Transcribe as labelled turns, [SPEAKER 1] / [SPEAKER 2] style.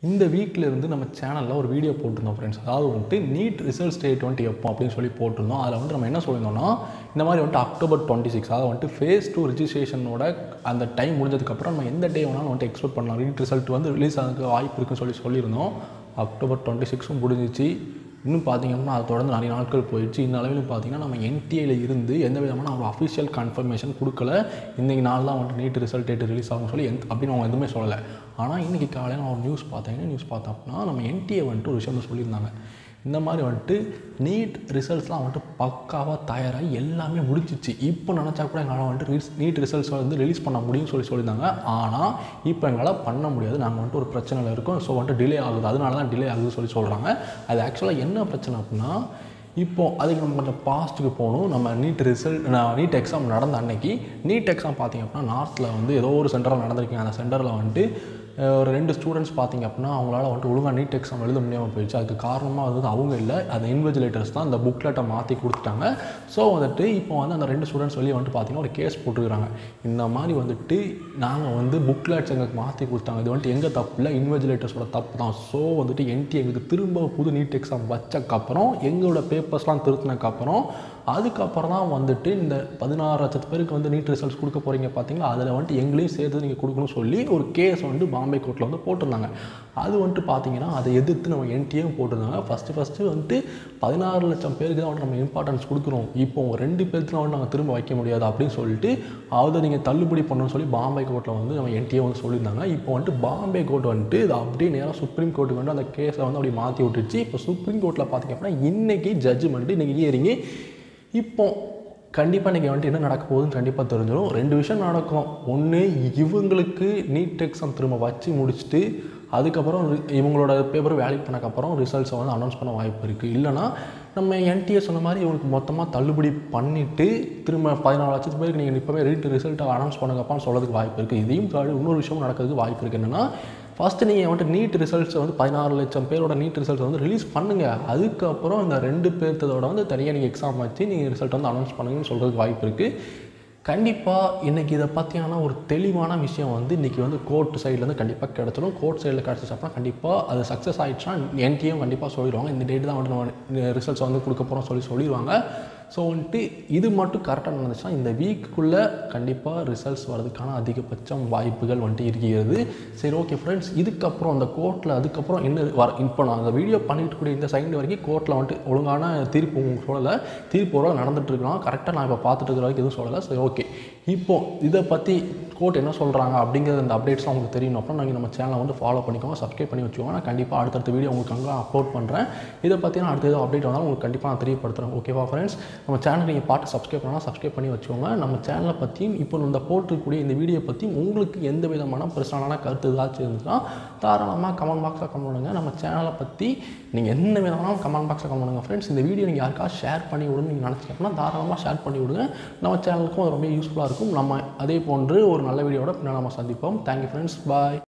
[SPEAKER 1] இந்த வீக்ல இருந்து நம்ம சேனலில் ஒரு வீடியோ போட்டிருந்தோம் ஃப்ரெண்ட்ஸ் அதாவது வந்துட்டு நீட் ரிசல்ட்ஸ் டேட் வந்துட்டு எப்போ அப்படின்னு சொல்லி போட்டிருந்தோம் அதில் வந்துட்டு நம்ம என்ன சொல்லியிருந்தோம்னா இந்த மாதிரி வந்துட்டு அக்டோபர் டுவெண்ட்டி சிக்ஸ் அதாவது வந்துட்டு ஃபேஸ் டூ ரிஜிஸ்ட்ரேஷனோட அந்த டைம் முடிஞ்சதுக்கப்புறம் நம்ம எந்த டே வேணாலும் வந்துட்டு எக்ஸ்பெக்ட் பண்ணலாம் நீட் ரிசல்ட் வந்து ரிலீஸ் ஆகிறதுக்கு வாய்ப்பு இருக்குன்னு சொல்லி சொல்லியிருந்தோம் அக்டோபர் டுவெண்ட்டி சிக்ஸும் முடிஞ்சிச்சு இன்னும் பார்த்தீங்கன்னா அது தொடர்ந்து நிறைய நாட்கள் போயிடுச்சு இந்த அளவில் பார்த்தீங்கன்னா நம்ம என்டிஏல இருந்து எந்த விதமான ஒரு அஃபிஷியல் கன்ஃபர்மேஷன் கொடுக்கல இன்றைக்கி நாள் தான் வந்துட்டு நீட் ரிசல்ட் டேட் ரிலீஸ் ஆகும்னு சொல்லி எந்த அப்படின்னு அவங்க எதுவுமே சொல்லலை ஆனால் இன்றைக்கி காலையில் நான் ஒரு நியூஸ் பார்த்தேன் நியூஸ் பார்த்தேன் அப்படின்னா நம்ம என்டிஏ வந்துட்டு ஒரு விஷயம் வந்து சொல்லியிருந்தாங்க இந்த மாதிரி வந்துட்டு நீட் ரிசல்ட்ஸ்லாம் வந்துட்டு பக்காவாக தயாராகி எல்லாமே முடிஞ்சிச்சு இப்போ நினச்சா கூட எங்களால் வந்துட்டு ரிஸ் நீட் ரிசல்ட்ஸ் வந்து ரிலீஸ் பண்ண முடியும்னு சொல்லி சொல்லியிருந்தாங்க ஆனால் இப்போ எங்களால் பண்ண முடியாது நாங்கள் வந்துட்டு ஒரு பிரச்சனையில் இருக்கோம் ஸோ வந்துட்டு டிலே ஆகுது அதனால தான் டிலே ஆகுதுன்னு சொல்லி சொல்கிறாங்க அது ஆக்சுவலாக என்ன பிரச்சனை அப்படின்னா இப்போது அதுக்கு நம்ம கொஞ்சம் பாஸ்ட்டுக்கு போகணும் நம்ம நீட் ரிசல்ட் நீட் எக்ஸாம் நடந்த அன்னைக்கு நீட் எக்ஸாம் பார்த்தீங்க அப்படின்னா நார்த்தில் வந்து ஏதோ ஒரு சென்டரில் நடந்திருக்கீங்க அந்த சென்டரில் வந்துட்டு அஹ், ஒரு ரெண்டு ஸ்டூடெண்ட்ஸ் பார்த்தீங்க அப்படின்னா அவங்களால வந்துட்டு ஒழுங்காக நீட் எக்ஸாம் எழுத முடியாமல் போயிடுச்சு அதுக்கு காரணமாக வந்து அவங்க இல்லை அந்த இன்விஜிலேட்டர்ஸ் தான் அந்த புக்லெட்டை மாற்றி கொடுத்துட்டாங்க ஸோ வந்துட்டு இப்போ வந்து அந்த ரெண்டு ஸ்டூடெண்ட்ஸ் வெளியே வந்துட்டு பார்த்தீங்கன்னா ஒரு கேஸ் போட்டுருக்காங்க இந்த மாதிரி வந்துட்டு நாங்கள் வந்து புக்லெட்ஸ் எங்களுக்கு மாற்றி கொடுத்தாங்க இது வந்துட்டு எங்கள் தப்பு இல்லை இன்விஜிலேட்டர்ஸோட தப்பு தான் ஸோ வந்துட்டு என்டி எங்களுக்கு திரும்ப புது நீட் எக்ஸாம் வச்சக்கப்புறம் எங்களோட பேப்பர்ஸ்லாம் திருத்தினக்கப்புறம் அதுக்கப்புறம் தான் வந்துட்டு இந்த பதினாறு லட்சத்து பேருக்கு வந்து நீட் ரிசல்ட்ஸ் கொடுக்க போகிறீங்க பார்த்தீங்களா அதில் வந்துட்டு எங்களையும் சேர்த்து நீங்கள் கொடுக்கணும்னு சொல்லி ஒரு கேஸ் வந்து பாம்பே கோர்ட்டில் வந்து போட்டிருந்தாங்க அது வந்துட்டு பார்த்தீங்கன்னா அதை எதிர்த்து நம்ம என்டிஏவும் போட்டிருந்தாங்க ஃபஸ்ட்டு ஃபஸ்ட்டு வந்துட்டு பதினாறு லட்சம் பேருக்கு தான் வந்துட்டு நம்ம இம்பார்ட்டன்ஸ் கொடுக்குறோம் இப்போ உங்க ரெண்டு பேருக்கு வந்துட்டு நாங்கள் திரும்ப வைக்க முடியாது அப்படின்னு சொல்லிட்டு அதை நீங்கள் தள்ளுபடி பண்ணணும்னு சொல்லி பாம்பே கோர்ட்டில் வந்து நம்ம என்டிஏ வந்து சொல்லியிருந்தாங்க இப்போ வந்துட்டு பாம்பே கோர்ட் வந்துட்டு இது அப்படியே நேராக சுப்ரீம் கோர்ட்டுக்கு வந்து அந்த கேஸை வந்து அப்படியே மாற்றி விட்டுருச்சு இப்போ சுப்ரீம் கோர்ட்டில் பார்த்தீங்க அப்படின்னா இன்றைக்கி ஜட்ஜ்மெண்ட்டு இன்றைக்கி ஹியரிங்கு இப்போ கண்டிப்பாக இன்றைக்கி வந்துட்டு என்ன நடக்க போகுதுன்னு கண்டிப்பாக தெரிஞ்சிடும் ரெண்டு விஷயம் நடக்கும் ஒன்று இவங்களுக்கு நீட் எக்ஸாம் திரும்ப வச்சு முடிச்சுட்டு அதுக்கப்புறம் ரி- இவங்களோட பேப்பர் வேலிட் பண்ணக்கப்புறம் ரிசல்ட்ஸை வந்து அனௌன்ஸ் பண்ண வாய்ப்பு இருக்குது இல்லைனா நம்ம என்டிஏ சொன்ன மாதிரி இவங்களுக்கு மொத்தமாக தள்ளுபடி பண்ணிவிட்டு திரும்ப பதினாலு லட்சத்து பேருக்கு நீங்கள் இப்போவே ரீட் ரிசல்ட்டை அனௌன்ஸ் பண்ணக்கப்பான்னு சொல்கிறதுக்கு வாய்ப்பு இருக்குது இதையும் தாண்டி இன்னொரு விஷயம் நடக்கிறதுக்கு வாய்ப்பு இருக்குது என்னென்னா ஃபஸ்ட்டு நீங்கள் வந்துட்டு நீட் ரிசல்ட்ஸை வந்து பதினாறு லட்சம் பேரோட நீட் ரிசல்ட்ஸை வந்து ரிலீஸ் பண்ணுங்கள் அதுக்கப்புறம் இந்த ரெண்டு பேர்த்ததோட வந்து தனியாக நீங்கள் எக்ஸாம் வச்சு நீங்கள் ரிசல்ட் வந்து அனௌன்ஸ் பண்ணுங்கன்னு சொல்கிறதுக்கு வாய்ப்பு இருக்குது கண்டிப்பாக இன்றைக்கி இதை பற்றியான ஒரு தெளிவான விஷயம் வந்து இன்றைக்கி வந்து கோர்ட் சைட்லேருந்து கண்டிப்பாக கிடச்சிடும் கோர்ட் சைடில் கிடச்சிச்சு அப்படின்னா கண்டிப்பாக அது சக்ஸஸ் ஆகிடுச்சுன்னா என்டியும் கண்டிப்பாக சொல்லிடுவாங்க இந்த டேட் தான் வந்துட்டு நம்ம ரிசல்ட்ஸ் வந்து கொடுக்க போகிறோம் சொல்லி சொல்லிடுவாங்க ஸோ வந்துட்டு இது மட்டும் கரெக்டாக நடந்துச்சுன்னா இந்த வீக்குள்ளே கண்டிப்பாக ரிசல்ட்ஸ் வரதுக்கான அதிகபட்சம் வாய்ப்புகள் வந்துட்டு இருக்கிறது சரி ஓகே ஃப்ரெண்ட்ஸ் இதுக்கப்புறம் அந்த கோர்ட்டில் அதுக்கப்புறம் என்ன வர இப்போ நான் அந்த வீடியோ பண்ணிட்டு கூடிய இந்த செகண்ட் வரைக்கும் கோர்ட்டில் வந்துட்டு ஒழுங்கான தீர்ப்பு உங்களுக்கு சொல்லலை தீர்ப்பு ஒரு நடந்துட்டு இருக்கலாம் கரெக்டாக நான் இப்போ பார்த்துட்டு இருக்கிற வரைக்கும் எதுவும் சொல்லலை சரி ஓகே இப்போ இதை பற்றி கோர்ட் என்ன சொல்கிறாங்க அப்படிங்கிறது இந்த அப்டேட்ஸ் உங்களுக்கு தெரியணும் அப்படின்னா நீங்கள் நம்ம சேனலை வந்து ஃபாலோ பண்ணிக்கோங்க சப்ஸ்கிரைப் பண்ணி வச்சுக்கோங்க நான் கண்டிப்பாக அடுத்தடுத்த வீடியோ உங்களுக்கு அங்கே அப்லோட் பண்ணுறேன் இதை பற்றி நான் அடுத்த ஏதோ அப்டேட் வந்தாலும் உங்களுக்கு கண்டிப்பாக நான் தெரியப்படுத்துகிறேன் ஓகேவா ஃப்ரெண்ட்ஸ் நம்ம சேனல் நீங்கள் பார்த்து சப்ஸ்கிரைப் பண்ணால் சப்ஸ்கிரைப் பண்ணி வச்சுக்கோங்க நம்ம சேனலை பற்றியும் இப்போ இந்த போட்டிருக்கக்கூடிய இந்த வீடியோ பற்றியும் உங்களுக்கு எந்த விதமான பர்சனலான கருத்து ஏதாச்சும் இருந்துச்சுன்னா தாராளமாக கமெண்ட் பாக்ஸில் கமெண்ட் பண்ணுங்கள் நம்ம சேனலை பற்றி நீங்கள் என்ன விதமானாலும் கமெண்ட் பாக்ஸில் கமெண்ட் பண்ணுங்கள் ஃப்ரெண்ட்ஸ் இந்த வீடியோ நீங்கள் யாருக்காவது ஷேர் பண்ணி விடுன்னு நீங்கள் நினச்சிங்கன்னா தாராளமாக ஷேர் பண்ணி விடுங்க நம்ம சேனலுக்கும் அது ரொம்ப யூஸ்ஃபுல்லாக இருக்கும் நம்ம அதே போன்று ஒரு நல்ல வீடியோட பின்னால் நம்ம சந்திப்போம் தேங்க்யூ ஃப்ரெண்ட்ஸ் பாய்